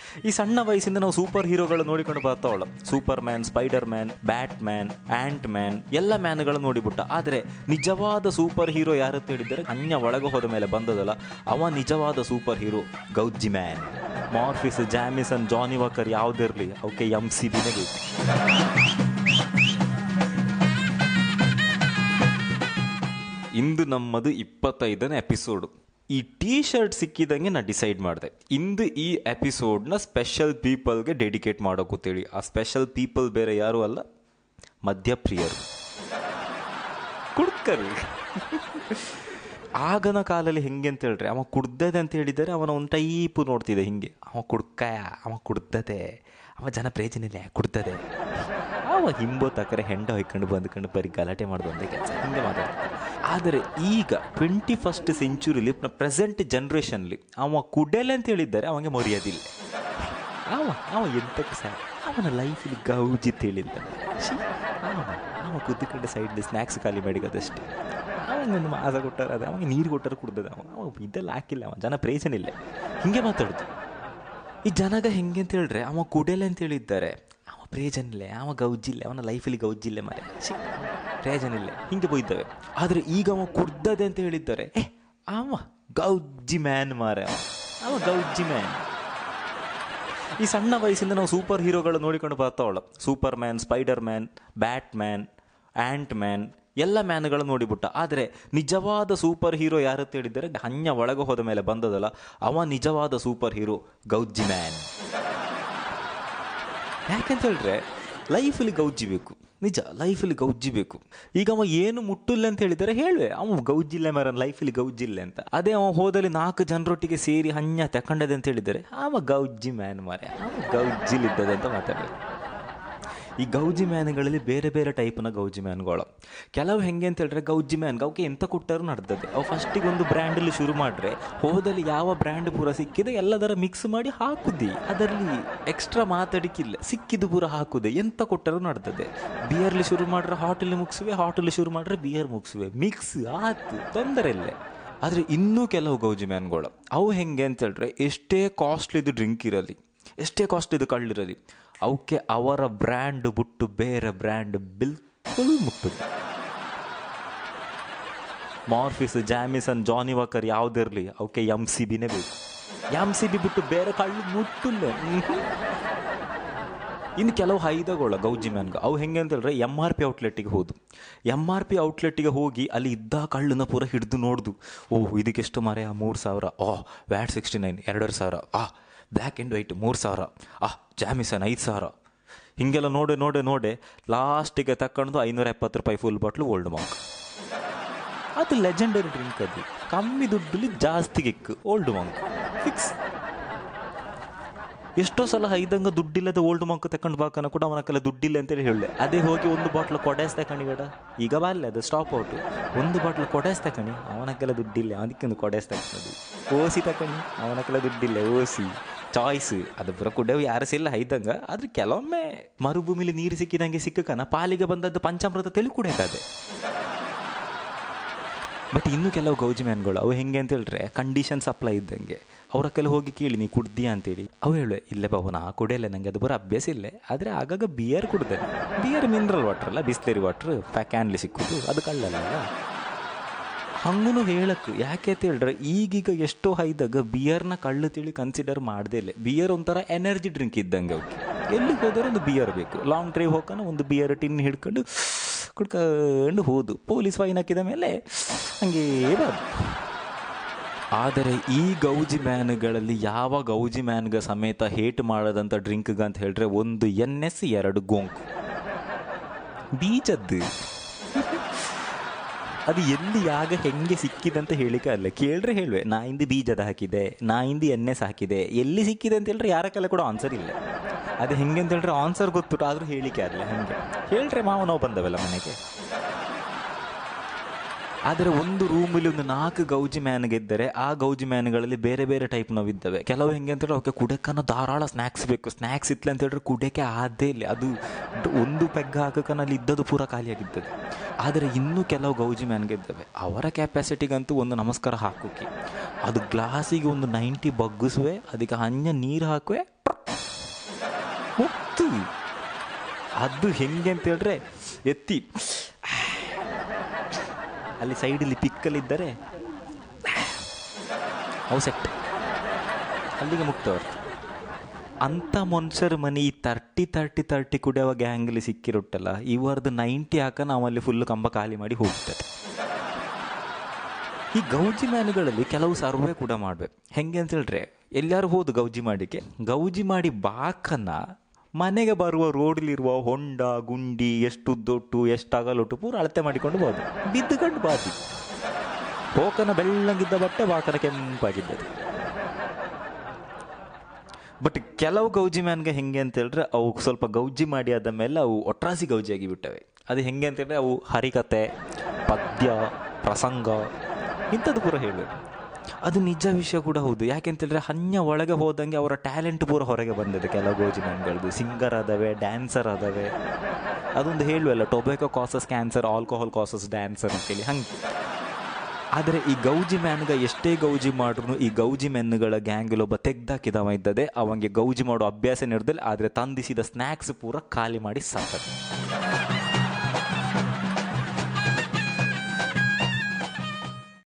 ಈ ಸಣ್ಣ ವಯಸ್ಸಿಂದ ನಾವು ಸೂಪರ್ ಹೀರೋಗಳು ನೋಡಿಕೊಂಡು ಬರ್ತಾವಳ Superman Spiderman Batman Ant Man ಎಲ್ಲ ಮ್ಯಾನ್ಗಳು ನೋಡಿಬಿಟ್ಟ ಆದರೆ ನಿಜವಾದ ಸೂಪರ್ ಹೀರೋ ಯಾರು ಅಂತ ಹೇಳಿದರೆ ಅನ್ಯ ಒಳಗೆ ಹೋದ ಮೇಲೆ ಬಂದದಲ್ಲ ಅವ ನಿಜವಾದ ಸೂಪರ್ ಹೀರೋ ಗೌಜಿ ಮ್ಯಾನ್ ಮಾರ್ಫಿಸ್ ಜಾಮಿಸನ್ ಜಾನಿ ವಾಕರ್ ಯಾವುದಿರಲಿ ಅವಕ್ಕೆ ಎಂ ಸಿ ಬಿನೇ ಬೇಕು ಇಂದು ನಮ್ಮದು ಇಪ್ಪತ್ತೈದನೇ ಎಪಿಸೋಡು ಈ ಟೀ ಶರ್ಟ್ ಸಿಕ್ಕಿದಂಗೆ ನಾ ಡಿಸೈಡ್ ಮಾಡಿದೆ ಇಂದು ಈ ಎಪಿಸೋಡ್ನ ಸ್ಪೆಷಲ್ ಪೀಪಲ್ಗೆ ಡೆಡಿಕೇಟ್ ಮಾಡೋಕೂತೇಳಿ ಆ ಸ್ಪೆಷಲ್ ಪೀಪಲ್ ಬೇರೆ ಯಾರು ಅಲ್ಲ ಮದ್ಯಪ್ರಿಯರು ಕುಡ್ಕರು ಆಗನ ಕಾಲಲ್ಲಿ ಹೆಂಗೆ ಅಂತ ಹೇಳ್ರಿ ಅವ ಕುಡ್ದದೆ ಅಂತ ಹೇಳಿದರೆ ಅವನ ಒಂದು ಟೈಪು ನೋಡ್ತಿದ್ದೆ ಹಿಂಗೆ ಅವ ಕುಡ್ಕಾಯ ಅವ ಕುಡ್ದದೆ ಅವ ಜನ ಪ್ರೇಜನಿಲ್ಲ ಕುಡ್ದದೆ ಅವ ಹಿಂಬೋ ತಕರೆ ಹೆಂಡ ಹೊಯ್ಕೊಂಡು ಬಂದ್ಕೊಂಡು ಬರೀ ಗಲಾಟೆ ಮಾಡೋದು ಒಂದೇ ಕೆಲಸ ಹಿಂಗೆ ಮಾತಾಡ್ತಾರೆ ಆದರೆ ಈಗ ಟ್ವೆಂಟಿ ಫಸ್ಟ್ ಸೆಂಚುರಿಲಿ ಪ್ರೆಸೆಂಟ್ ಜನ್ರೇಷನ್ಲಿ ಅವ ಕುಡ್ಡೆಲೆ ಅಂತ ಹೇಳಿದ್ದಾರೆ ಅವಂಗೆ ಮರ್ಯಾದಿಲ್ಲ ಅವ ಅವ ಎಂತಕ್ಕೆ ಸಹ ಅವನ ಲೈಫಲ್ಲಿ ಗೌಜಿತ್ ಹೇಳಿದ್ದ ಶ್ಶೀ, ಅವ ಅವ ಕುದ್ದುಕಂಡು ಸೈಡ್ ಸ್ನ್ಯಾಕ್ಸ್ ಖಾಲಿ ಮಾಡಿಗದಷ್ಟೇ ಅವನೊಂದು ಮಾಸ ಕೊಟ್ಟಾರ ಅದು ಅವಾಗ ನೀರು ಕೊಟ್ಟಾರ ಕುಡ್ದದ ಅವ ಅವ ಇದೆಲ್ಲ ಹಾಕಿಲ್ಲ ಅವ ಜನ ಪ್ರೇಸನಿಲ್ಲ ಹಿಂಗೆ ಮಾತಾಡುದು ಈ ಜನಗ ಹೆಂಗೆ ಅಂತ ಹೇಳ್ರೆ ಅವ ಕುಡೆಲೆ ಅಂತ ಹೇಳಿದ್ದಾರೆ ಅವ ಪ್ರೇಜನಿಲ್ಲ ಅವ ಗೌಜಿಲ್ಲ ಅವನ ಲೈಫಲ್ಲಿ ಗೌಜಿಲ್ಲ ಮರೆ ಶ್ಶೀ, ಪ್ರೇಜನಿಲ್ಲ ಹಿಂಗೆ ಬೈದವೆ ಆದರೆ ಈಗ ಅವ ಕುಡ್ದದೆ ಅಂತ ಹೇಳಿದ್ದಾರೆ ಏ ಅವ ಗೌಜಿ ಮ್ಯಾನ್ ಮಾರೆ ಅವ ಅವ ಗೌಜಿ ಮ್ಯಾನ್ ಈ ಸಣ್ಣ ವಯಸ್ಸಿಂದ ನಾವು ಸೂಪರ್ ಹೀರೋಗಳು ನೋಡಿಕೊಂಡು ಬರ್ತಾವಳ Superman Spiderman Batman Ant Man ಎಲ್ಲ ಮ್ಯಾನ್ಗಳು ನೋಡಿಬಿಟ್ಟ ಆದರೆ ನಿಜವಾದ ಸೂಪರ್ ಹೀರೋ ಯಾರು ಅಂತ ಹೇಳಿದರೆ ಹನ್ಯ ಒಳಗೆ ಹೋದ ಮೇಲೆ ಬಂದದಲ್ಲ ಅವ ನಿಜವಾದ ಸೂಪರ್ ಹೀರೋ ಗೌಜಿ ಮ್ಯಾನ್ ಯಾಕೆಂತ ಹೇಳಿದ್ರೆ ಲೈಫಲ್ಲಿ ಗೌಜ್ಜಿಬೇಕು ನಿಜ ಲೈಫಲ್ಲಿ ಗೌಜ್ಜಿಬೇಕು ಈಗ ಅವ ಏನು ಮುಟ್ಟಿಲ್ಲ ಅಂತ ಹೇಳಿದರೆ ಹೇಳುವೆ ಅವ ಗೌಜ್ಜಿಲ್ಲ ಮರ ಲೈಫಲ್ಲಿ ಗೌಜ್ಜಿಲ್ಲ ಅಂತ ಅದೇ ಅವ ಹೋದಲ್ಲಿ ನಾಲ್ಕು ಜನರೊಟ್ಟಿಗೆ ಸೇರಿ ಹನ್ಯ ತಕೊಂಡದೆ ಅಂತ ಹೇಳಿದರೆ ಅವ ಗೌಜ್ಜಿ ಮ್ಯಾನ್ ಮಾರೆ ಅವ ಗೌಜ್ಜಿಲಿದ್ದದೆ ಅಂತ ಮಾತಾಡಬೇಕು ಈ ಗೌಜಿ ಮ್ಯಾನ್ಗಳಲ್ಲಿ ಬೇರೆ ಬೇರೆ ಟೈಪ್ನ ಗೌಜಿ ಮ್ಯಾನ್ಗಳು ಕೆಲವು ಹೆಂಗೆ ಅಂತ ಹೇಳಿದ್ರೆ ಗೌಜಿ ಮ್ಯಾನ್ ಅವಕ್ಕೆ ಎಂತ ಕೊಟ್ಟರು ನಡ್ದದೆ ಅವು ಫಸ್ಟಿಗೆ ಒಂದು ಬ್ರ್ಯಾಂಡಲ್ಲಿ ಶುರು ಮಾಡ್ರೆ ಹೋದಲ್ಲಿ ಯಾವ ಬ್ರ್ಯಾಂಡ್ ಪೂರ ಸಿಕ್ಕಿದೆ ಎಲ್ಲದರ ಮಿಕ್ಸ್ ಮಾಡಿ ಹಾಕುದಿ ಅದರಲ್ಲಿ ಎಕ್ಸ್ಟ್ರಾ ಮಾತಾಡಿಕಿಲ್ಲ ಸಿಕ್ಕಿದ್ದು ಪೂರ ಹಾಕುದೆ ಎಂತ ಕೊಟ್ಟರು ನಡ್ದದೆ ಬಿಯರ್ಲಿ ಶುರು ಮಾಡ್ರೆ ಹಾಟಲ್ಲಿ ಮುಗಿಸುವೆ ಹಾಟಲ್ಲಿ ಶುರು ಮಾಡ್ರೆ ಬಿಯರ್ ಮುಗಿಸುವೆ ಮಿಕ್ಸ್ ಆತು ತೊಂದರೆ ಇಲ್ಲ ಆದರೆ ಇನ್ನೂ ಕೆಲವು ಗೌಜಿ ಮ್ಯಾನ್ಗಳು ಅವು ಹೆಂಗೆ ಅಂತ ಹೇಳಿದ್ರೆ ಎಷ್ಟೇ ಕಾಸ್ಟ್ಲಿದು ಡ್ರಿಂಕ್ ಇರಲಿ ಎಷ್ಟೇ ಕಾಸ್ಟ್ಲಿದು ಕಳ್ಳಿರಲಿ ಅವಕ್ಕೆ ಅವರ ಬ್ರ್ಯಾಂಡ್ ಬಿಟ್ಟು ಬೇರೆ ಬ್ರ್ಯಾಂಡ್ ಬಿಲ್ಕುಲ್ ಮುಟ್ಟುದು ಮಾರ್ಫಿಸ್ ಜಾಮಿಸನ್ ಜಾನಿ ವಾಕರ್ ಯಾವುದಿರಲಿ ಅವಕ್ಕೆ ಎಮ್ ಸಿ ಬಿನೇ ಬೇಕು ಎಮ್ ಸಿ ಬಿ ಬಿಟ್ಟು ಬೇರೆ ಕಳ್ಳು ಮುಟ್ಟಿಲ್ಲ ಇನ್ನು ಕೆಲವು ಹೈದಗಳ ಗೌಜಿ ಮ್ಯಾನ್ಗ ಅವು ಹೆಂಗೆ ಅಂತ ಹೇಳಿದ್ರೆ ಎಮ್ ಆರ್ ಪಿ ಔಟ್ಲೆಟ್ಟಿಗೆ ಹೋದು ಎಮ್ ಆರ್ ಪಿ ಔಟ್ಲೆಟ್ಟಿಗೆ ಹೋಗಿ ಅಲ್ಲಿ ಇದ್ದ ಕಳ್ಳನ್ನ ಪೂರ ಹಿಡಿದು ನೋಡ್ದು ಓಹ್ ಇದಕ್ಕೆಷ್ಟು ಮರೆ ಮೂರು ಸಾವಿರ ಓಹ್ ವ್ಯಾಟ್ ಸಿಕ್ಸ್ಟಿ ನೈನ್ ಎರಡೆರಡು ಸಾವಿರ ಆ ಬ್ಲ್ಯಾಕ್ ಆ್ಯಂಡ್ ವೈಟ್ ಮೂರು ಸಾವಿರ ಆ ಜಾಮಿಸನ್ ಐದು ಸಾವಿರ ಹೀಗೆಲ್ಲ ನೋಡೆ ನೋಡೆ ನೋಡೆ ಲಾಸ್ಟಿಗೆ ತಕೊಂಡು ಐನೂರ ಎಪ್ಪತ್ತು ರೂಪಾಯಿ ಫುಲ್ ಬಾಟ್ಲು ಓಲ್ಡ್ ಮಾಂಕ್ ಅದು ಲೆಜೆಂಡರಿ ಡ್ರಿಂಕ್ ಅದು ಕಮ್ಮಿ ದುಡ್ಡಲ್ಲಿ ಜಾಸ್ತಿ ಗಿಕ್ ಓಲ್ಡ್ ಮಾಂಕ್ ಫಿಕ್ಸ್ ಎಷ್ಟೋ ಸಲ ಐದಂಗ ದುಡ್ಡಿಲ್ಲದ ಓಲ್ಡ್ ಮಂಕ್ ತಕೊಂಡು ಬಾಕನ ಕೂಡ ಅವನಕ್ಕೆಲ್ಲ ದುಡ್ಡಿಲ್ಲ ಅಂತೇಳಿ ಹೇಳಲೆ ಅದೇ ಹೋಗಿ ಒಂದು ಬಾಟ್ಲ್ ಕೊಡೆಸ್ ತಕಣಿ ಗಡ ಈಗ ಬಾಲ್ಯ ಅದು ಸ್ಟಾಪ್ ಔಟು ಒಂದು ಬಾಟ್ಲ್ ಕೊಡೆಸ್ ತಕಣಿ ಅವನಕ್ಕೆಲ್ಲ ದುಡ್ಡಿಲ್ಲ ಅದಕ್ಕೆ ಒಂದು ಕೊಡೆಸ್ ತಕೊಂಡದು ಓಸಿ ತಕಣಿ ಅವನಕ್ಕೆಲ್ಲ ದುಡ್ಡಿಲ್ಲ ಓಸಿ ಚಾಯ್ಸ್ ಅದು ಪುರ ಕುಡವು ಯಾರು ಸಿಲ್ಲ ಐದಂಗ ಆದ್ರೆ ಕೆಲವೊಮ್ಮೆ ಮರುಭೂಮಿಲಿ ನೀರು ಸಿಕ್ಕಿದಂಗೆ ಸಿಕ್ಕಕನ ಪಾಲಿಗೆ ಬಂದದ್ದು ಪಂಚಾಮೃತ ತೆಲು ಕುಡಿಯಕಾದೆ ಬಟ್ ಇನ್ನು ಕೆಲವು ಗೌಜಿ ಮ್ಯಾನ್ಗಳು ಅವು ಹೆಂಗೆ ಅಂತ ಹೇಳಿದ್ರೆ ಕಂಡೀಷನ್ ಸಪ್ಲೈ ಇದ್ದಂಗೆ ಅವ್ರ ಕೆಲ ಹೋಗಿ ಕೇಳಿ ನೀ ಕುಡ್ದೀಯಾ ಅಂತೇಳಿ ಅವು ಹೇಳುವೆ ಇಲ್ಲೇ ಬಾವು ನಾ ಕುಡಿಯಲ್ಲ ನನಗೆ ಅದು ಬರೋ ಅಭ್ಯಾಸ ಇಲ್ಲೇ ಆದರೆ ಆಗಾಗ ಬಿಯರ್ ಕುಡ್ದೆ ಬಿಯರ್ ಮಿನರಲ್ ವಾಟರ್ ಅಲ್ಲ ಬಿಸ್ಲೇರಿ ವಾಟ್ರ್ ಕ್ಯಾನ್ಲಿ ಸಿಕ್ಕುದು ಅದು ಕಳ್ಳಲ್ಲ ಹಂಗೂ ಹೇಳಕ್ಕೆ ಯಾಕೆ ಅಂತ ಹೇಳಿದ್ರೆ ಈಗೀಗ ಎಷ್ಟೋ ಹೈದಾಗ ಬಿಯರ್ನ ಕಳ್ಳು ತಿಳಿ ಕನ್ಸಿಡರ್ ಮಾಡದೇ ಇಲ್ಲ ಬಿಯರ್ ಒಂಥರ ಎನರ್ಜಿ ಡ್ರಿಂಕ್ ಇದ್ದಂಗೆ ಅವಕ್ಕೆ ಎಲ್ಲಿಗೆ ಹೋದ್ರೆ ಒಂದು ಬಿಯರ್ ಬೇಕು ಲಾಂಗ್ ಡ್ರೈವ್ ಹೋಗೋಣ ಒಂದು ಬಿಯರ್ ಟಿನ್ ಹಿಡ್ಕೊಂಡು ಕುಡ್ಕೊಂಡು ಹೋದು ಪೊಲೀಸ್ ಫೈನ್ ಹಾಕಿದ ಮೇಲೆ ಹಂಗೇ ಬಾದು ಆದರೆ ಈ ಗೌಜಿ ಮ್ಯಾನ್ಗಳಲ್ಲಿ ಯಾವ ಗೌಜಿ ಮ್ಯಾನ್ಗ ಸಮೇತ ಹೇಟ್ ಮಾಡದಂಥ ಡ್ರಿಂಕ್ಗ ಅಂತ ಹೇಳಿದ್ರೆ ಒಂದು ಎನ್ ಎಸ್ ಎರಡು ಗೋಂಕು ಬೀಜದ್ದು ಅದು ಎಲ್ಲಿ ಯಾಗ ಹೆಂಗೆ ಸಿಕ್ಕಿದಂತ ಹೇಳಿಕೆ ಅಲ್ಲ ಕೇಳ್ರೆ ಹೇಳುವೆ ನಾ ಇಂದು ಬೀಜದ ಹಾಕಿದೆ ನಾ ಇಂದು ಎನ್ ಎಸ್ ಹಾಕಿದೆ ಎಲ್ಲಿ ಸಿಕ್ಕಿದೆ ಅಂತ ಹೇಳಿದ್ರೆ ಯಾರ ಕಲೆ ಕೂಡ ಆನ್ಸರ್ ಇಲ್ಲ ಅದು ಹೆಂಗೆ ಅಂತ ಹೇಳಿದ್ರೆ ಆನ್ಸರ್ ಗೊತ್ತು ಆದರೂ ಹೇಳಿಕೆ ಅಲ್ಲ ಹಂಗೆ ಹೇಳ್ರೆ ಮಾವ ನಾವು ಬಂದವಲ್ಲ ಮನೆಗೆ ಆದರೆ ಒಂದು ರೂಮಲ್ಲಿ ಒಂದು ನಾಲ್ಕು ಗೌಜಿ ಮ್ಯಾನ್ಗಿದ್ದರೆ ಆ ಗೌಜಿ ಮ್ಯಾನ್ಗಳಲ್ಲಿ ಬೇರೆ ಬೇರೆ ಟೈಪ್ ನಾವು ಇದ್ದಾವೆ ಕೆಲವು ಹೆಂಗೆ ಅಂತ ಹೇಳಿದ್ರೆ ಅವಕ್ಕೆ ಕುಡಕ್ಕನ ಧಾರಾಳ ಸ್ನ್ಯಾಕ್ಸ್ ಬೇಕು ಸ್ನ್ಯಾಕ್ಸ್ ಇತ್ತಲ್ಲ ಅಂತ ಹೇಳಿದ್ರೆ ಕುಡಕ್ಕೆ ಆದೇ ಇಲ್ಲ ಅದು ಡ್- ಒಂದು ಪೆಗ್ ಹಾಕಕ್ಕನ ಅಲ್ಲಿ ಇದ್ದದ್ದು ಪೂರ ಖಾಲಿಯಾಗಿದ್ದದೆ ಆದರೆ ಇನ್ನೂ ಕೆಲವು ಗೌಜಿ ಮ್ಯಾನ್ಗಿದ್ದಾವೆ ಅವರ ಕೆಪಾಸಿಟಿಗಂತೂ ಒಂದು ನಮಸ್ಕಾರ ಹಾಕೋಕೆ ಅದು ಗ್ಲಾಸಿಗೆ ಒಂದು ನೈಂಟಿ ಬಗ್ಗಿಸುವೆ ಅದಕ್ಕೆ ಹಂಗೆ ನೀರು ಹಾಕುವೆ ಮುಕ್ತು ಅದು ಹೆಂಗೆ ಅಂತ ಹೇಳಿದ್ರೆ ಎತ್ತಿ ಅಲ್ಲಿ ಸೈಡಲ್ಲಿ ಪಿಕ್ಕಲ್ಲಿದ್ದರೆ ಅವು ಸೆಟ್ ಅಲ್ಲಿಗೆ ಮುಕ್ತವ್ರು ಅಂಥ ಮನುಷ್ಯರ ಮನೆ ಈ ತರ್ಟಿ ತರ್ಟಿ ತರ್ಟಿ ಕುಡಿಯೋ ಗ್ಯಾಂಗಲ್ಲಿ ಸಿಕ್ಕಿರುತ್ತಲ್ಲ ಇವರದ್ದು ನೈಂಟಿ ಹಾಕ ನಾವು ಅಲ್ಲಿ ಫುಲ್ ಕಂಬ ಖಾಲಿ ಮಾಡಿ ಹೋಗ್ತದೆ ಈ ಗೌಜಿ ಮ್ಯಾನುಗಳಲ್ಲಿ ಕೆಲವು ಸರ್ವೆ ಕೂಡ ಮಾಡ್ಬೇಕು ಹೆಂಗೆ ಅಂತ ಹೇಳಿದ್ರೆ ಎಲ್ಲಾರು ಹೋದು ಗೌಜಿ ಮಾಡಿಕ್ಕೆ ಗೌಜಿ ಮಾಡಿ ಬಾಕನ್ನ ಮನೆಗೆ ಬರುವ ರೋಡ್ಲಿರುವ ಹೊಂಡ ಗುಂಡಿ ಎಷ್ಟು ದೊಡ್ಡು ಎಷ್ಟು ಅಗಲೊಟ್ಟು ಪೂರ ಅಳತೆ ಮಾಡಿಕೊಂಡು ಬೋದು ಬಿದ್ದುಕೊಂಡು ಬಾದಿ ಹೋಕನ ಬೆಳ್ಳಗಿದ್ದ ಬಟ್ಟೆ ಬಾಕನ ಕೆಂಪಾಗಿದ್ದದು ಬಟ್ ಕೆಲವು ಗೌಜಿ ಮ್ಯಾನ್ಗೆ ಹೆಂಗೆ ಅಂತ ಹೇಳಿದ್ರೆ ಅವು ಸ್ವಲ್ಪ ಗೌಜಿ ಮಾಡಿ ಆದ ಮೇಲೆ ಅವು ಒಟ್ರಾಸಿ ಗೌಜಿ ಆಗಿ ಬಿಟ್ಟವೆ ಅದು ಹೆಂಗೆ ಅಂತ ಹೇಳಿದ್ರೆ ಅವು ಹರಿಕತೆ ಪದ್ಯ ಪ್ರಸಂಗ ಇಂಥದ್ದು ಪೂರ ಹೇಳಬೇಕು ಅದು ನಿಜ ವಿಷಯ ಕೂಡ ಹೌದು ಯಾಕೆ ಅಂತ ಹೇಳಿದ್ರೆ ಹನ್ಯ ಒಳಗೆ ಹೋದಂಗೆ ಅವರ ಟ್ಯಾಲೆಂಟ್ ಪೂರ ಹೊರಗೆ ಬಂದಿದೆ ಕೆಲವು ಗೌಜಿ ಮ್ಯಾನ್ಗಳದ್ದು ಸಿಂಗರ್ ಅದಾವೆ ಡ್ಯಾನ್ಸರ್ ಅದಾವೆ ಅದೊಂದು ಹೇಳುವಲ್ಲ tobacco causes cancer alcohol causes dancer ಅಂತೇಳಿ ಹಂಗೆ ಆದರೆ ಈ ಗೌಜಿ ಮ್ಯಾನ್ಗ ಎಷ್ಟೇ ಗೌಜಿ ಮಾಡ್ರು ಈ ಗೌಜಿ ಮೆನ್ನುಗಳ ಗ್ಯಾಂಗಲ್ಲಿ ಒಬ್ಬ ತೆಗ್ದಾಕಿದವ ಇದ್ದದೆ ಅವಂಗೆ ಗೌಜಿ ಮಾಡೋ ಅಭ್ಯಾಸ ನಿರ್ದಲ್ಲಿ ಆದರೆ ತಂದಿಸಿದ ಸ್ನ್ಯಾಕ್ಸ್ ಪೂರ ಖಾಲಿ ಮಾಡಿ ಸಾಕದು